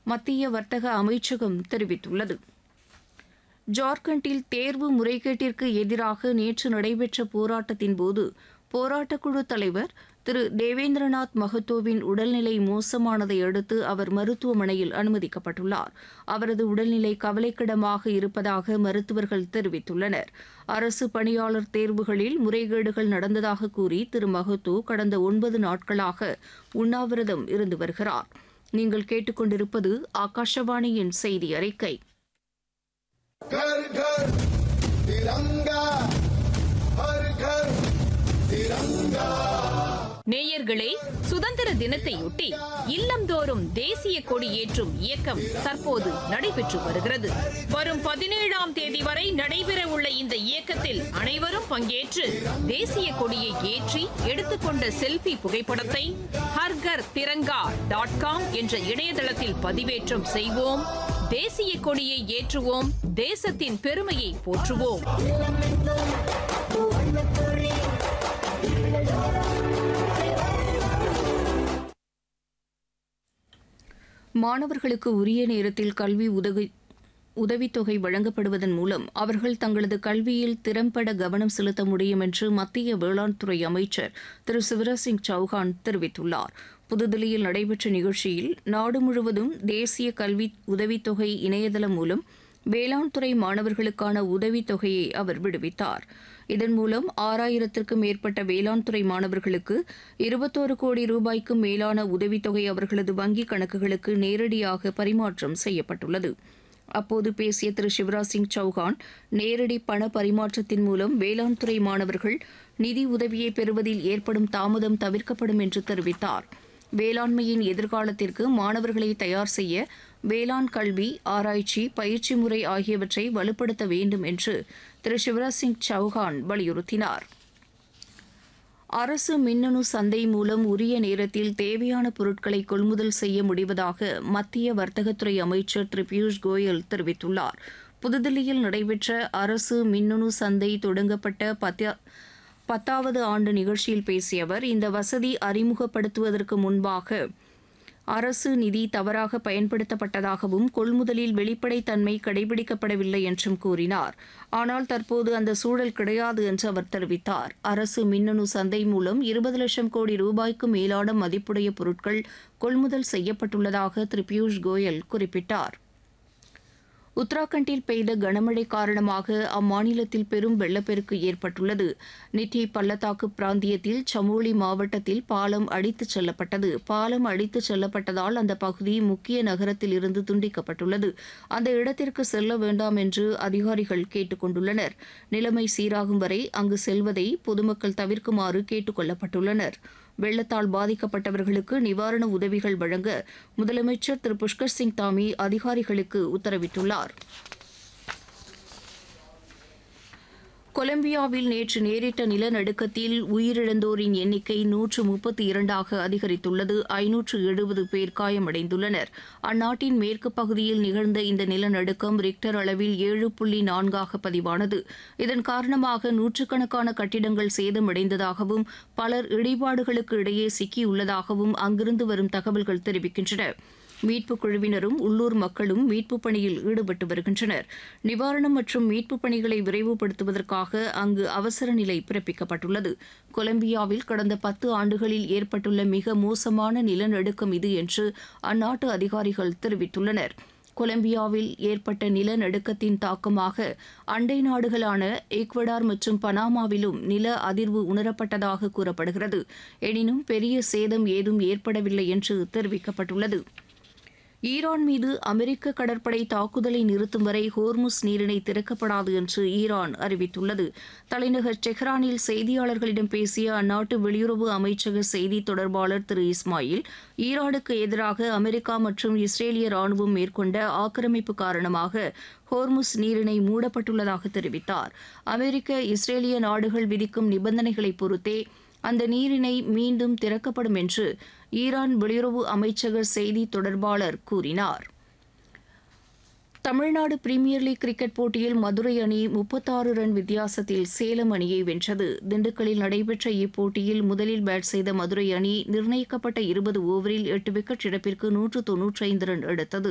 மத்திய வர்த்தக அமைச்சகம் தெரிவித்துள்ளது ஜார்க்கண்டில் தேர்வு முறைகேட்டிற்கு எதிராக நேற்று நடைபெற்ற போராட்டத்தின்போது போராட்டக்குழு தலைவர் திரு தேவேந்திரநாத் மகத்தோவின் உடல்நிலை மோசமானதை அடுத்து அவர் மருத்துவமனையில் அனுமதிக்கப்பட்டுள்ளார் அவரது உடல்நிலை கவலைக்கிடமாக இருப்பதாக மருத்துவர்கள் தெரிவித்துள்ளனர் அரசு பணியாளர் தேர்வுகளில் முறைகேடுகள் நடந்ததாக கூறி திரு மகத்தோ கடந்த ஒன்பது நாட்களாக உண்ணாவிரதம் இருந்து வருகிறார் நீங்கள் கேட்டுக்கொண்டிருப்பது ஆகாஷவாணியின் செய்தி அறிக்கை घर घर तिरंगा हर घर तिरंगा நேயர்களே சுதந்திர தினத்தையொட்டி இல்லந்தோறும் தேசிய கொடி ஏற்றும் இயக்கம் தற்போது நடைபெற்று வருகிறது வரும் பதினேழாம் தேதி வரை நடைபெற உள்ள இந்த இயக்கத்தில் அனைவரும் பங்கேற்று தேசிய கொடியை ஏற்றி எடுத்துக்கொண்ட செல்ஃபி புகைப்படத்தை ஹர்கர் திரங்கா டாட் காம் என்ற இணையதளத்தில் பதிவேற்றம் செய்வோம் தேசிய கொடியை ஏற்றுவோம் தேசத்தின் பெருமையை போற்றுவோம் மாணவர்களுக்கு உரிய நேரத்தில் கல்வி உதவி உதவித்தொகை வழங்கப்படுவதன் மூலம் அவர்கள் தங்களது கல்வியில் திறம்பட கவனம் செலுத்த முடியும் என்று மத்திய வேளாண் துறை அமைச்சர் திரு சிவராஜ் சிங் சௌஹான் தெரிவித்துள்ளார் புதுதில்லியில் நடைபெற்ற நிகழ்ச்சியில் நாடு முழுவதும் தேசிய கல்வி உதவித்தொகை இணையதளம் மூலம் வேளாண் துறை மாணவர்களுக்கான உதவித்தொகையை அவர் விடுவித்தார் இதன் மூலம் ஆறாயிரத்திற்கும் மேற்பட்ட வேளாண் துறை மாணவர்களுக்கு இருபத்தோரு கோடி ரூபாய்க்கும் மேலான உதவித்தொகை அவர்களது வங்கிக் கணக்குகளுக்கு நேரடியாக பரிமாற்றம் செய்யப்பட்டுள்ளது அப்போது பேசிய திரு சிவராஜ் சிங் சௌஹான் நேரடி பண பரிமாற்றத்தின் மூலம் வேளாண் துறை மாணவர்கள் நிதி உதவியை பெறுவதில் ஏற்படும் தாமதம் தவிர்க்கப்படும் என்று தெரிவித்தார் வேளாண்மையின் எதிர்காலத்திற்கு மாணவர்களை தயார் செய்ய வேளாண் கல்வி ஆராய்ச்சி பயிற்சி முறை ஆகியவற்றை வலுப்படுத்த வேண்டும் என்று திரு சிவராஜ் சிங் சௌஹான் வலியுறுத்தினார் அரசு மின்னணு சந்தை மூலம் உரிய நேரத்தில் தேவையான பொருட்களை கொள்முதல் செய்ய முடிவதாக மத்திய வர்த்தகத்துறை அமைச்சர் திரு பியூஷ் கோயல் தெரிவித்துள்ளார் புதுதில்லியில் நடைபெற்ற அரசு மின்னணு சந்தை தொடங்கப்பட்ட பத்த பத்தாவது ஆண்டு நிகழ்ச்சியில் பேசிய அவர் இந்த வசதி அறிமுகப்படுத்துவதற்கு முன்பாக அரசு நிதி தவறாக பயன்படுத்தப்பட்டதாகவும் கொள்முதலில் வெளிப்படைத்தன்மை கடைபிடிக்கப்படவில்லை என்றும் கூறினார் ஆனால் தற்போது அந்த சூழல் கிடையாது என்று அவர் தெரிவித்தார் அரசு மின்னணு சந்தை மூலம் இருபது லட்சம் கோடி ரூபாய்க்கு மேலான மதிப்புடைய பொருட்கள் கொள்முதல் செய்யப்பட்டுள்ளதாக திரு பியூஷ் கோயல் குறிப்பிட்டார் உத்தராகண்டில் பெய்த கனமழை காரணமாக அம்மாநிலத்தில் பெரும் வெள்ளப்பெருக்கு ஏற்பட்டுள்ளது நித்தி பள்ளத்தாக்கு பிராந்தியத்தில் சமோலி மாவட்டத்தில் பாலம் அடித்துச் செல்லப்பட்டது பாலம் அடித்துச் செல்லப்பட்டதால் அந்த பகுதி முக்கிய நகரத்தில் இருந்து துண்டிக்கப்பட்டுள்ளது அந்த இடத்திற்கு செல்ல வேண்டாம் என்று அதிகாரிகள் கேட்டுக் கொண்டுள்ளனர் நிலைமை சீராகும் வரை அங்கு செல்வதை பொதுமக்கள் தவிர்க்குமாறு கேட்டுக் கொள்ளப்பட்டுள்ளனர் வெள்ளத்தால் பாதிக்கப்பட்டவர்களுக்கு நிவாரண உதவிகள் வழங்க முதலமைச்சர் திரு புஷ்கர் சிங் தாமி அதிகாரிகளுக்கு உத்தரவிட்டுள்ளார் கொலம்பியாவில் நேற்று நேரிட்ட நிலநடுக்கத்தில் உயிரிழந்தோரின் எண்ணிக்கை நூற்று முப்பத்தி இரண்டாக அதிகரித்துள்ளது ஐநூற்று எழுபது பேர் காயமடைந்துள்ளனர் அந்நாட்டின் மேற்கு பகுதியில் நிகழ்ந்த இந்த நிலநடுக்கம் ரிக்டர் அளவில் ஏழு புள்ளி நான்காக பதிவானது இதன் காரணமாக நூற்றுக்கணக்கான கட்டிடங்கள் சேதமடைந்ததாகவும் பலர் இடிபாடுகளுக்கு இடையே சிக்கியுள்ளதாகவும் அங்கிருந்து வரும் தகவல்கள் தெரிவிக்கின்றன மீட்புக் குழுவினரும் உள்ளூர் மக்களும் மீட்புப் பணியில் ஈடுபட்டு வருகின்றனர் நிவாரணம் மற்றும் மீட்புப் பணிகளை விரைவுபடுத்துவதற்காக அங்கு அவசர நிலை பிறப்பிக்கப்பட்டுள்ளது கொலம்பியாவில் கடந்த பத்து ஆண்டுகளில் ஏற்பட்டுள்ள மிக மோசமான நிலநடுக்கம் இது என்று அந்நாட்டு அதிகாரிகள் தெரிவித்துள்ளனர் கொலம்பியாவில் ஏற்பட்ட நிலநடுக்கத்தின் தாக்கமாக அண்டை நாடுகளான ஈக்வடார் மற்றும் பனாமாவிலும் நில அதிர்வு உணரப்பட்டதாக கூறப்படுகிறது எனினும் பெரிய சேதம் ஏதும் ஏற்படவில்லை என்று தெரிவிக்கப்பட்டுள்ளது ஈரான் மீது அமெரிக்க கடற்படை தாக்குதலை நிறுத்தும் வரை ஹோர்முஸ் நீரிணை திறக்கப்படாது என்று ஈரான் அறிவித்துள்ளது தலைநகர் டெஹ்ரானில் செய்தியாளர்களிடம் பேசிய அந்நாட்டு வெளியுறவு அமைச்சக செய்தி தொடர்பாளர் திரு இஸ்மாயில் ஈரானுக்கு எதிராக அமெரிக்கா மற்றும் இஸ்ரேலிய ராணுவம் மேற்கொண்ட ஆக்கிரமிப்பு காரணமாக ஹோர்முஸ் நீரிணை மூடப்பட்டுள்ளதாக தெரிவித்தார் அமெரிக்க இஸ்ரேலிய நாடுகள் விதிக்கும் நிபந்தனைகளை பொறுத்தே அந்த நீரிணை மீண்டும் திறக்கப்படும் என்று ஈரான் வெளியுறவு அமைச்சக செய்தி தொடர்பாளர் கூறினார் தமிழ்நாடு பிரீமியர் லீக் கிரிக்கெட் போட்டியில் மதுரை அணி முப்பத்தாறு ரன் வித்தியாசத்தில் சேலம் அணியை வென்றது திண்டுக்கல்லில் நடைபெற்ற இப்போட்டியில் முதலில் பேட் செய்த மதுரை அணி நிர்ணயிக்கப்பட்ட இருபது ஓவரில் எட்டு விக்கெட் இழப்பிற்கு நூற்று தொன்னூற்றி ஐந்து ரன் எடுத்தது